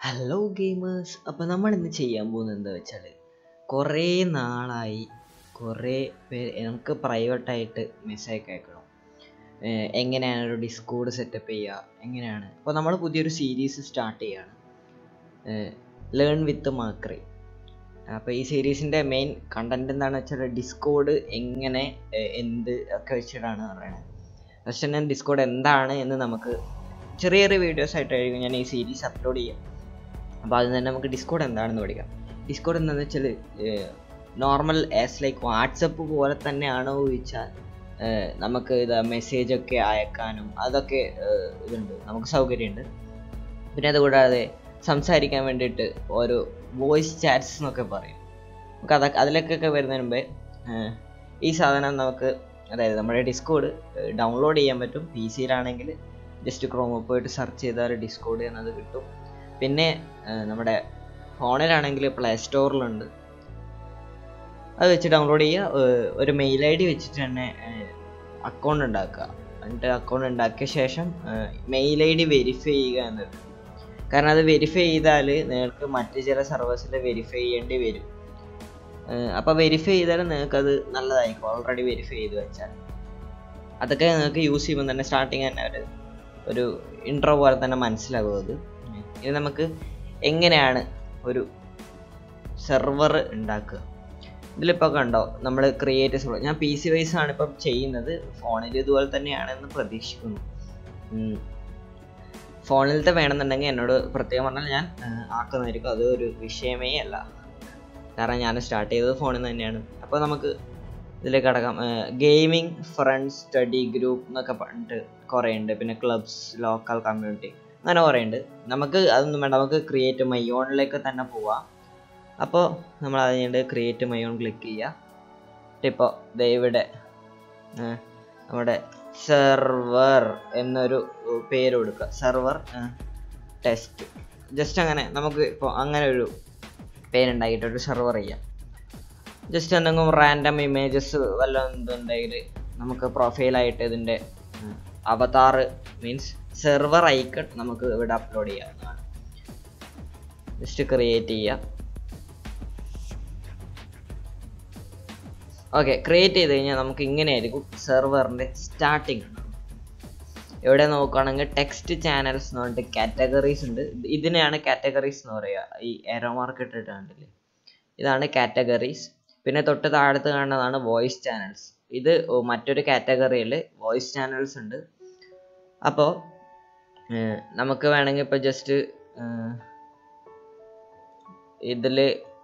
Hello gamers അപ്പോൾ നമ്മൾ ഇന്ന് ചെയ്യാൻ പോകുന്നത് എന്താ വെച്ചാൽ കുറേ നാളായി കുറേ പേര് നമുക്ക് പ്രൈവറ്റായിട്ട് മെസ്സേജ് അയക്കണം ഏർ എങ്ങനെയാണ് ഒരു ഡിസ്കോഡ് സെറ്റപ്പ് ചെയ്യുക എങ്ങനെയാണ് അപ്പോൾ നമ്മൾ പുതിയൊരു സീരീസ് സ്റ്റാർട്ട് ചെയ്യാണ് ലേൺ വിത്ത് മാക്രി അപ്പോൾ ഈ സീരീസിൻ്റെ മെയിൻ കണ്ടന്റ് എന്താണെന്ന് വെച്ചാൽ ഡിസ്കോഡ് എങ്ങനെ ഏർ എന്ത് ഒക്കെ വെച്ചിട്ടാണ് പറയുന്നത് ഫസ്റ്റ് ഞാൻ ഡിസ്കോഡ് എന്താണ് എന്ന് നമുക്ക് ചെറിയ ചെറിയ വീഡിയോസ് ആയിട്ടായിരിക്കും ഞാൻ ഈ സീരീസ് അപ്ലോഡ് ചെയ്യാം അപ്പോൾ അതിൽ തന്നെ നമുക്ക് ഡിസ്കോഡ് എന്താണെന്ന് പഠിക്കാം ഡിസ്കോഡ് എന്താണെന്ന് വെച്ചാൽ നോർമൽ ആസ് ലൈക്ക് വാട്സപ്പ് പോലെ തന്നെയാണോ ചോദിച്ചാൽ നമുക്ക് ഇത് മെസ്സേജ് ഒക്കെ അയക്കാനും അതൊക്കെ ഏർ, ഇതുണ്ട് നമുക്ക് സൗകര്യമുണ്ട് പിന്നെ അതുകൂടാതെ സംസാരിക്കാൻ വേണ്ടിയിട്ട് ഓരോ വോയിസ് ചാറ്റ്സ് എന്നൊക്കെ പറയും നമുക്ക് അതൊക്കെ അതിലേക്കൊക്കെ വരുന്നതിന് മുമ്പേ ഏർ, ഈ സാധനം നമുക്ക് അതായത് നമ്മുടെ ഡിസ്കോഡ് ഡൗൺലോഡ് ചെയ്യാൻ പറ്റും പി സിയിലാണെങ്കിൽ ജസ്റ്റ് ക്രോമിൽ പോയിട്ട് സെർച്ച് ചെയ്താൽ ഡിസ്കോഡ് എന്നത് കിട്ടും പിന്നെ ഏർ, നമ്മുടെ ഫോണിലാണെങ്കിൽ പ്ലേ സ്റ്റോറിലുണ്ട് അത് വെച്ച് ഡൗൺലോഡ് ചെയ്യുക ഏർ, ഒരു മെയിൽ ഐ ഡി വെച്ചിട്ട് തന്നെ അക്കൗണ്ട് ഉണ്ടാക്കുക എന്നിട്ട് അക്കൗണ്ട് ഉണ്ടാക്കിയ ശേഷം മെയിൽ ഐ ഡി വെരിഫൈ ചെയ്യുക എന്നത് കാരണം അത് വെരിഫൈ ചെയ്താൽ നിങ്ങൾക്ക് മറ്റ് ചില സർവീസിൽ വെരിഫൈ ചെയ്യേണ്ടി വരും അപ്പോൾ വെരിഫൈ ചെയ്താൽ നിങ്ങൾക്ക് അത് നല്ലതായിരിക്കും ഓൾറെഡി വെരിഫൈ ചെയ്ത് വെച്ചാൽ അതൊക്കെ നിങ്ങൾക്ക് യൂസ് ചെയ്യുമ്പോൾ തന്നെ സ്റ്റാർട്ടിങ് തന്നെ ഒരു ഒരു ഇൻട്രോ പോലെ തന്നെ മനസ്സിലാകും അത് ഇനി നമുക്ക് എങ്ങനെയാണ് ഒരു സെർവർ ഉണ്ടാക്കുക ഇതിലിപ്പോൾ കണ്ടോ നമ്മൾ ക്രിയേറ്റ് സെർവർ ഞാൻ പി സി വൈസ് ആണ് ഇപ്പം ചെയ്യുന്നത് ഫോണിൽ ഇതുപോലെ തന്നെയാണെന്ന് പ്രതീക്ഷിക്കുന്നു ഉം. ഫോണിലത്തെ വേണമെന്നുണ്ടെങ്കിൽ എന്നോട് പ്രത്യേകം പറഞ്ഞാൽ ഞാൻ ആ, ആക്കുന്നതായിരിക്കും അത് ഒരു വിഷയമേ അല്ല കാരണം ഞാൻ സ്റ്റാർട്ട് ചെയ്തത് ഫോണിൽ നിന്ന് തന്നെയാണ് അപ്പോൾ നമുക്ക് ഇതിലേക്ക് കടക്കാം ഗെയിമിംഗ് ഫ്രണ്ട്സ് സ്റ്റഡി ഗ്രൂപ്പ് എന്നൊക്കെ പറഞ്ഞിട്ട് കുറേ ഉണ്ട് പിന്നെ ക്ലബ്സ് ലോക്കൽ കമ്മ്യൂണിറ്റി അങ്ങനെ കുറേ ഉണ്ട് നമുക്ക് അതൊന്നും വേണ്ട നമുക്ക് ക്രിയേറ്റ് മൈയോണിലേക്ക് തന്നെ പോവാം അപ്പോൾ നമ്മൾ അതിനുണ്ട് ക്രിയേറ്റ് മൈയോൺ ക്ലിക്ക് ചെയ്യുക ഇപ്പോൾ ഇവിടെ ഏർ, നമ്മുടെ സെർവർ എന്നൊരു പേര് കൊടുക്കുക സെർവർ ടെസ്റ്റ് ജസ്റ്റ് അങ്ങനെ നമുക്ക് ഇപ്പോൾ അങ്ങനെ ഒരു പേരുണ്ടാക്കിയിട്ട് ഒരു സെർവർ ചെയ്യാം ജസ്റ്റ് എന്തെങ്കിലും റാൻഡം ഇമേജസ് വല്ലതും ഇതുണ്ടെങ്കിൽ നമുക്ക് പ്രൊഫൈലായിട്ട് ഇതിൻ്റെ അവതാർ മീൻസ് സെർവർ ഐക്കൺ നമുക്ക് ഇവിടെ അപ്ലോഡ് ചെയ്യാവുന്നതാണ് ജസ്റ്റ് ക്രിയേറ്റ് ചെയ്യുക ഓക്കെ ക്രിയേറ്റ് ചെയ്ത് കഴിഞ്ഞാൽ നമുക്ക് ഇങ്ങനെയായിരിക്കും സെർവറിൻ്റെ സ്റ്റാർട്ടിങ് ഇവിടെ നോക്കുകയാണെങ്കിൽ ടെക്സ്റ്റ് ചാനൽസ് എന്ന് പറഞ്ഞിട്ട് കാറ്റഗറീസ് ഉണ്ട് ഇത് ഇതിനെയാണ് കാറ്റഗറീസ് എന്ന് പറയുക ഈ എറോ മാർക്ക് ഇട്ടിട്ട് കണ്ടില്ലേ ഇതാണ് കാറ്റഗറീസ് പിന്നെ തൊട്ട് താഴത്ത് കാണുന്നതാണ് വോയിസ് ചാനൽസ് ഇത് ഓ- മറ്റൊരു കാറ്റഗറിയിൽ വോയിസ് ചാനൽസ് ഉണ്ട് അപ്പോൾ നമുക്ക് വേണമെങ്കിൽ ഇപ്പോൾ ജസ്റ്റ് ഇതിൽ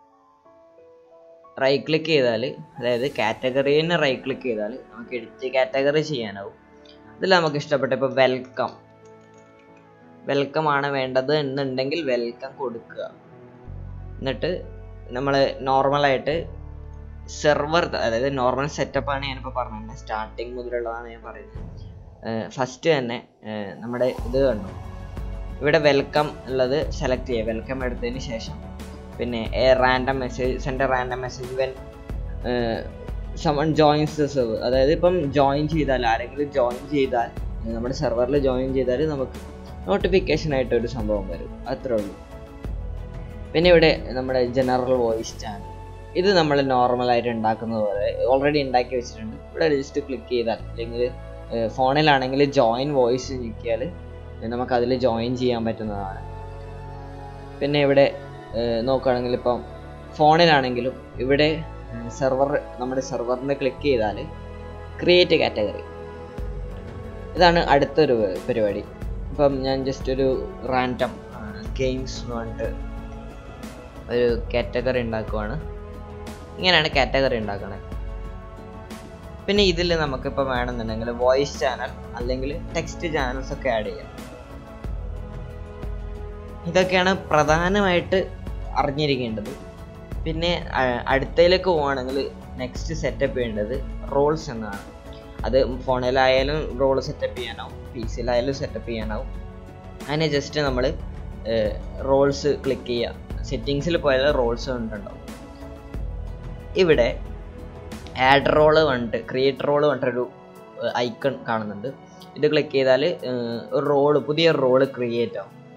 റൈറ്റ് ക്ലിക്ക് ചെയ്താൽ അതായത് കാറ്റഗറീനെ റൈറ്റ് ക്ലിക്ക് ചെയ്താൽ നമുക്ക് എഡിറ്റ് കാറ്റഗറി ചെയ്യാനാവും ഇതിൽ നമുക്ക് ഇഷ്ടപ്പെട്ട ഇപ്പോൾ വെൽക്കം വെൽക്കം ആണ് വേണ്ടത് എന്നുണ്ടെങ്കിൽ വെൽക്കം കൊടുക്കുക എന്നിട്ട് നമ്മൾ നോർമലായിട്ട് സെർവർ അതായത് നോർമൽ സെറ്റപ്പാണ് ഞാനിപ്പോൾ പറഞ്ഞത് സ്റ്റാർട്ടിങ് മുതലുള്ളതാണ് ഞാൻ പറയുന്നത് ഫസ്റ്റ് തന്നെ ഏർ നമ്മുടെ ഇത് കണ്ടു ഇവിടെ വെൽക്കം ഉള്ളത് സെലക്ട് ചെയ്യുക വെൽക്കം എടുത്തതിന് ശേഷം പിന്നെ random message send random message when someone joins the server അതായത് ഇപ്പം ജോയിൻ ചെയ്താൽ ആരെങ്കിലും ജോയിൻ ചെയ്താൽ ഏർ നമ്മുടെ സെർവറിൽ ജോയിൻ ചെയ്താൽ നമുക്ക് നോട്ടിഫിക്കേഷൻ ആയിട്ട് ഒരു സംഭവം വരും അത്രേ ഉള്ളൂ പിന്നെ ഇവിടെ നമ്മുടെ ജനറൽ വോയിസ് ചാനൽ ഇത് നമ്മൾ നോർമലായിട്ട് ഉണ്ടാക്കുന്നത് പോലെ ഓൾറെഡി ഉണ്ടാക്കി വെച്ചിട്ടുണ്ട് ഇവിടെ ജസ്റ്റ് ക്ലിക്ക് ചെയ്താൽ അല്ലെങ്കിൽ ഫോണിലാണെങ്കിൽ ജോയിൻ വോയിസ് ഞെക്കിയാൽ നമുക്ക് അതിൽ ജോയിൻ ചെയ്യാൻ പറ്റുന്നതാണ് പിന്നെ ഇവിടെ ഏർ നോക്കുകയാണെങ്കിൽ ഇപ്പം ഫോണിലാണെങ്കിലും ഇവിടെ സെർവർ നമ്മുടെ സെർവറിനെ ക്ലിക്ക് ചെയ്താൽ ക്രിയേറ്റ് കാറ്റഗറി ഇതാണ് അടുത്തൊരു പരിപാടി ഇപ്പം ഞാൻ ജസ്റ്റ് ഒരു റാൻഡം ഗെയിംസ് എന്ന് പറഞ്ഞിട്ട് ഒരു കാറ്റഗറി ഉണ്ടാക്കുവാണ് ഇങ്ങനെയാണ് കാറ്റഗറി ഉണ്ടാക്കണത് പിന്നെ ഇതിൽ നമുക്കിപ്പോൾ വേണമെന്നുണ്ടെങ്കിൽ വോയിസ് ചാനൽ അല്ലെങ്കിൽ ടെക്സ്റ്റ് ചാനൽസ് ഒക്കെ ആഡ് ചെയ്യാം ഇതൊക്കെയാണ് പ്രധാനമായിട്ട് അറിഞ്ഞിരിക്കേണ്ടത് പിന്നെ അ- അടുത്തതിലേക്ക് പോവുകയാണെങ്കിൽ നെക്സ്റ്റ് സെറ്റപ്പ് ചെയ്യേണ്ടത് റോൾസ് എന്നാണ് അത് ഫോണിലായാലും റോൾ സെറ്റപ്പ് ചെയ്യാനാവും പി സിയിലായാലും സെറ്റപ്പ് ചെയ്യാനാവും അതിനെ ജസ്റ്റ് നമ്മൾ റോൾസ് ക്ലിക്ക് ചെയ്യുക സെറ്റിങ്സിൽ പോയാൽ റോൾസ് കണ്ടിട്ടുണ്ടാവും ഇവിടെ ആഡ് റോള് പറഞ്ഞിട്ട് ക്രിയേറ്റ് റോള് പറഞ്ഞിട്ടൊരു ഐക്കൺ കാണുന്നുണ്ട് ഇത് ക്ലിക്ക് ചെയ്താൽ ഒരു റോള് പുതിയ റോള് ക്രിയേറ്റ് ആവും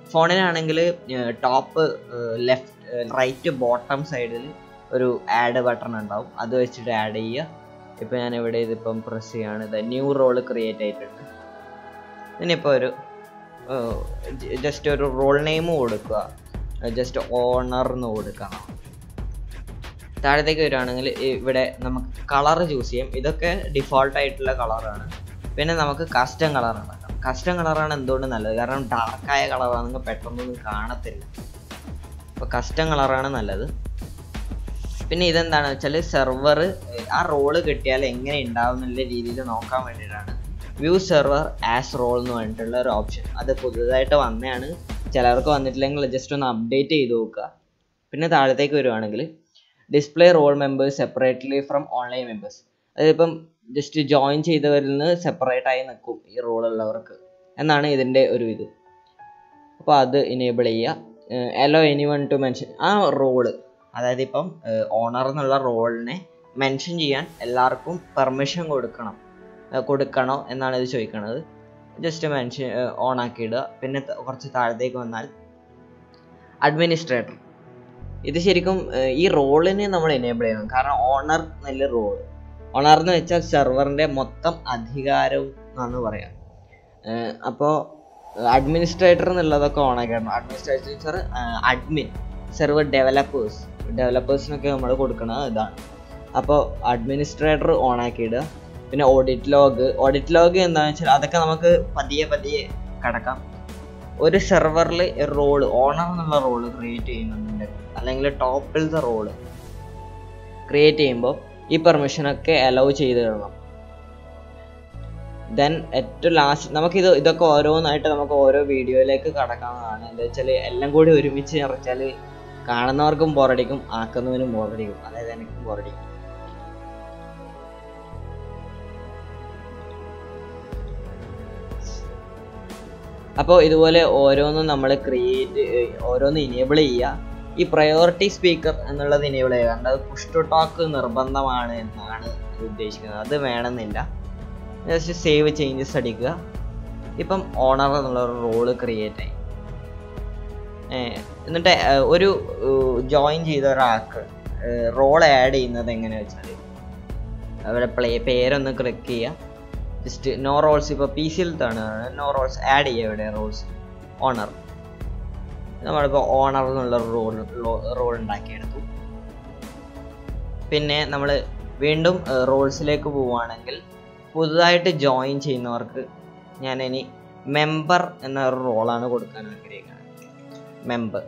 ഫോണിനാണെങ്കിൽ ടോപ്പ് ലെഫ്റ്റ് റൈറ്റ് ബോട്ടം സൈഡിൽ ഒരു ആഡ് ബട്ടൺ ഉണ്ടാവും അത് വെച്ചിട്ട് ആഡ് ചെയ്യുക ഇപ്പം ഞാൻ ഇവിടെ ഇതിപ്പം പ്രസ് ചെയ്യാണ് ഇത് ന്യൂ റോള് ക്രിയേറ്റ് ആയിട്ടുണ്ട് ഇനിയിപ്പോൾ ഒരു ജസ്റ്റ് ഒരു റോൾ നെയിം കൊടുക്കുക ജസ്റ്റ് ഓണർ എന്ന് കൊടുക്കുക താഴത്തേക്ക് വരികയാണെങ്കിൽ ഇവിടെ നമുക്ക് കളർ ചൂസ് ചെയ്യാം ഇതൊക്കെ ഡിഫോൾട്ട് ആയിട്ടുള്ള കളറാണ് പിന്നെ നമുക്ക് കസ്റ്റം കളർ ഉണ്ടാക്കാം കസ്റ്റം കളറാണ് എന്തുകൊണ്ട് നല്ലത് കാരണം ഡാർക്കായ കളറാണെങ്കിൽ പെട്ടെന്നൊന്നും കാണത്തില്ല അപ്പോൾ കസ്റ്റം കളറാണ് നല്ലത് പിന്നെ ഇതെന്താണെന്ന് വെച്ചാൽ സെർവർ ആ റോള് കിട്ടിയാൽ എങ്ങനെ ഉണ്ടാവും എന്നുള്ള രീതിയിൽ നോക്കാൻ വേണ്ടിയിട്ടാണ് വ്യൂ സെർവർ ആസ് റോൾ എന്ന് പറഞ്ഞിട്ടുള്ള ഒരു ഓപ്ഷൻ അത് പുതുതായിട്ട് വന്നതാണ് ചിലർക്ക് വന്നിട്ടില്ലെങ്കിൽ ജസ്റ്റ് ഒന്ന് അപ്ഡേറ്റ് ചെയ്ത് നോക്കുക പിന്നെ താഴത്തേക്ക് വരുവാണെങ്കിൽ display role members separately from online members അതിപ്പം ജസ്റ്റ് ജോയിൻ ചെയ്തവരിൽ നിന്ന് സെപ്പറേറ്റ് ആയി നിൽക്കും ഈ റോൾ ഉള്ളവർക്ക് എന്നാണ് ഇതിൻ്റെ ഒരു ഇത് അപ്പോൾ അത് ഇനേബിൾ ചെയ്യുക allow anyone to mention ആ റോള് അതായത് ഇപ്പം ഓണർ എന്നുള്ള റോളിനെ മെൻഷൻ ചെയ്യാൻ എല്ലാവർക്കും പെർമിഷൻ കൊടുക്കണം കൊടുക്കണോ എന്നാണ് ഇത് ചോദിക്കുന്നത് ജസ്റ്റ് മെൻഷൻ ഓൺ ആക്കി ഇടുക പിന്നെ കുറച്ച് താഴത്തേക്ക് വന്നാൽ അഡ്മിനിസ്ട്രേറ്റർ ഇത് ശരിക്കും ഈ റോളിനെ നമ്മൾ എനേബിൾ ചെയ്യണം കാരണം ഓണർ എന്നല്ല റോൾ ഓണർ എന്ന് വെച്ചാൽ സെർവറിൻ്റെ മൊത്തം അധികാരവും എന്നാണ് പറയാം അപ്പോൾ അഡ്മിനിസ്ട്രേറ്റർ എന്നുള്ളതൊക്കെ ഓൺ ആക്കണം അഡ്മിനിസ്ട്രേറ്റർ അഡ്മിൻ സെർവർ ഡെവലപ്പേഴ്സ് ഡെവലപ്പേഴ്സിനൊക്കെ നമ്മൾ കൊടുക്കുന്നത് ഇതാണ് അപ്പോൾ അഡ്മിനിസ്ട്രേറ്റർ ഓൺ ആക്കിയിടുക പിന്നെ ഓഡിറ്റ് ലോഗ് ഓഡിറ്റ് ലോഗ് എന്താണെന്ന് വെച്ചാൽ അതൊക്കെ നമുക്ക് പതിയെ പതിയെ കടക്കാം ഒരു സെർവറിൽ റോള് ഓണർ എന്നുള്ള റോള് ക്രിയേറ്റ് ചെയ്യുന്നുണ്ട് അല്ലെങ്കിൽ ടോപ്പിലത്തെ റോള് ക്രിയേറ്റ് ചെയ്യുമ്പോൾ ഈ പെർമിഷനൊക്കെ അലൗ ചെയ്ത് തരണം ദെൻ ഏറ്റവും ലാസ്റ്റ് നമുക്കിത് ഇതൊക്കെ ഓരോന്നായിട്ട് നമുക്ക് ഓരോ വീഡിയോയിലേക്ക് കടക്കാവുന്നതാണ് എന്താ വെച്ചാൽ എല്ലാം കൂടി ഒരുമിച്ച് നിറച്ചാൽ കാണുന്നവർക്കും ബോറടിക്കും ആക്കുന്നവനും ബോറടിക്കും അതായത് എനിക്കും ബോറടിക്കും അപ്പോൾ ഇതുപോലെ ഓരോന്നും നമ്മൾ ക്രിയേറ്റ് ഓരോന്ന് ഇനേബിൾ ചെയ്യുക ഈ പ്രയോറിറ്റി സ്പീക്കർ എന്നുള്ളത് ഇനേബിൾ ചെയ്യുക കാരണം അത് പുഷ് ടു ടോക്ക് നിർബന്ധമാണ് എന്നാണ് ഉദ്ദേശിക്കുന്നത് അത് വേണമെന്നില്ല ജസ്റ്റ് സേവ് ചേഞ്ചസ് അടിക്കുക ഇപ്പം ഓണർ എന്നുള്ള ഒരു റോള് ക്രിയേറ്റ് ആയി എന്നിട്ട് ഒരു ജോയിൻ ചെയ്ത ഒരാൾക്ക് റോൾ ആഡ് ചെയ്യുന്നത് എങ്ങനെയാ വെച്ചാൽ അവിടെ പ്ലേ പേരൊന്ന് ക്ലിക്ക് ചെയ്യുക ജസ്റ്റ് നോ റോൾസ് ഇപ്പോൾ പി സിയിലത്താണ് നോ റോൾസ് ആഡ് ചെയ്യുക ഇവിടെ റോൾസ് ഓണർ നമ്മളിപ്പോൾ ഓണർ എന്നുള്ള റോൾ റോൾ ഉണ്ടാക്കിയെടുത്തു പിന്നെ നമ്മൾ വീണ്ടും റോൾസിലേക്ക് പോവുകയാണെങ്കിൽ പുതുതായിട്ട് ജോയിൻ ചെയ്യുന്നവർക്ക് ഞാൻ ഇനി മെമ്പർ എന്ന ഒരു റോളാണ് കൊടുക്കാൻ ആഗ്രഹിക്കുന്നത് member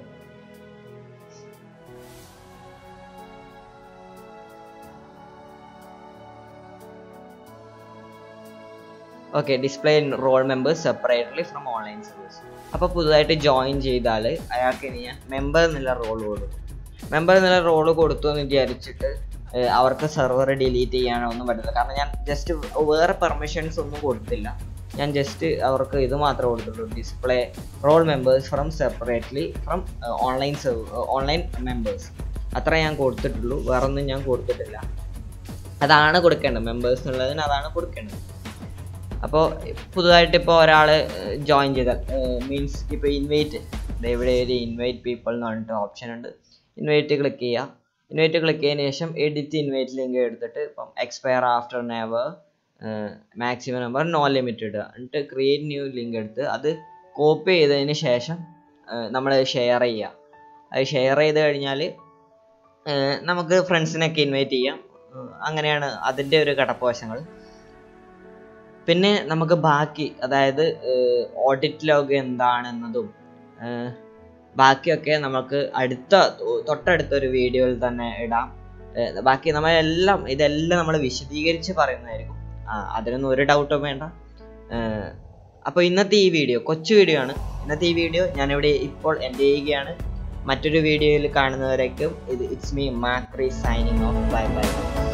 okay display role members separately from online service അപ്പോൾ പുതുതായിട്ട് ജോയിൻ ചെയ്താൽ അയാൾക്ക് ഇനി ഞാൻ മെമ്പർ എന്നുള്ള റോൾ കൊടുക്കും മെമ്പർ എന്നുള്ള റോൾ കൊടുത്തു എന്ന് വിചാരിച്ചിട്ട് അവർക്ക് സെർവർ ഡിലീറ്റ് ചെയ്യാനോ ഒന്നും പറ്റില്ല കാരണം ഞാൻ ജസ്റ്റ് വേറെ പെർമിഷൻസ് ഒന്നും കൊടുത്തില്ല ഞാൻ ജസ്റ്റ് അവർക്ക് ഇത് മാത്രമേ കൊടുത്തുള്ളൂ display role members from separately from online online members അത്ര ഞാൻ കൊടുത്തിട്ടുള്ളൂ വേറെ ഒന്നും ഞാൻ കൊടുത്തിട്ടില്ല അതാണ് കൊടുക്കേണ്ടത് മെമ്പേഴ്സ് എന്നുള്ളതിന് അതാണ് കൊടുക്കേണ്ടത് അപ്പോൾ പുതുതായിട്ട് ഇപ്പോൾ ഒരാൾ ജോയിൻ ചെയ്താൽ മീൻസ് ഇപ്പോൾ ഇൻവൈറ്റ് ഇവിടെ ഒരു ഇൻവൈറ്റ് പീപ്പിൾ എന്ന് പറഞ്ഞിട്ട് ഓപ്ഷൻ ഉണ്ട് ഇൻവൈറ്റ് ക്ലിക്ക് ചെയ്യുക ഇൻവൈറ്റ് ക്ലിക്ക് ചെയ്തതിന് ശേഷം എഡിറ്റ് ഇൻവൈറ്റ് ലിങ്ക് എടുത്തിട്ട് ഇപ്പം expire after never maximum number no limit ഇടുക എന്നിട്ട് ക്രിയേറ്റ് ന്യൂ ലിങ്ക് എടുത്ത് അത് കോപ്പി ചെയ്തതിന് ശേഷം നമ്മൾ ഷെയർ ചെയ്യുക അത് ഷെയർ ചെയ്ത് കഴിഞ്ഞാൽ നമുക്ക് ഫ്രണ്ട്സിനൊക്കെ ഇൻവൈറ്റ് ചെയ്യാം അങ്ങനെയാണ് അതിൻ്റെ ഒരു കടപ്പവശങ്ങൾ പിന്നെ നമുക്ക് ബാക്കി അതായത് ഓഡിറ്റ് ലോഗ് എന്താണെന്നതും ബാക്കിയൊക്കെ നമുക്ക് അടുത്ത തൊട്ടടുത്ത ഒരു വീഡിയോയിൽ തന്നെ ഇടാം ബാക്കി നമ്മളെല്ലാം ഇതെല്ലാം നമ്മൾ വിശദീകരിച്ച് പറയുന്നതായിരിക്കും അതിനൊന്നും ഒരു ഡൗട്ടും വേണ്ട അപ്പോൾ ഇന്നത്തെ ഈ വീഡിയോ കൊച്ചു വീഡിയോ ആണ് ഇന്നത്തെ ഈ വീഡിയോ ഞാനിവിടെ ഇപ്പോൾ എൻ്റെ ചെയ്യുകയാണ് മറ്റൊരു വീഡിയോയിൽ കാണുന്നവരേക്കും ഇത് it's me Makri signing off bye by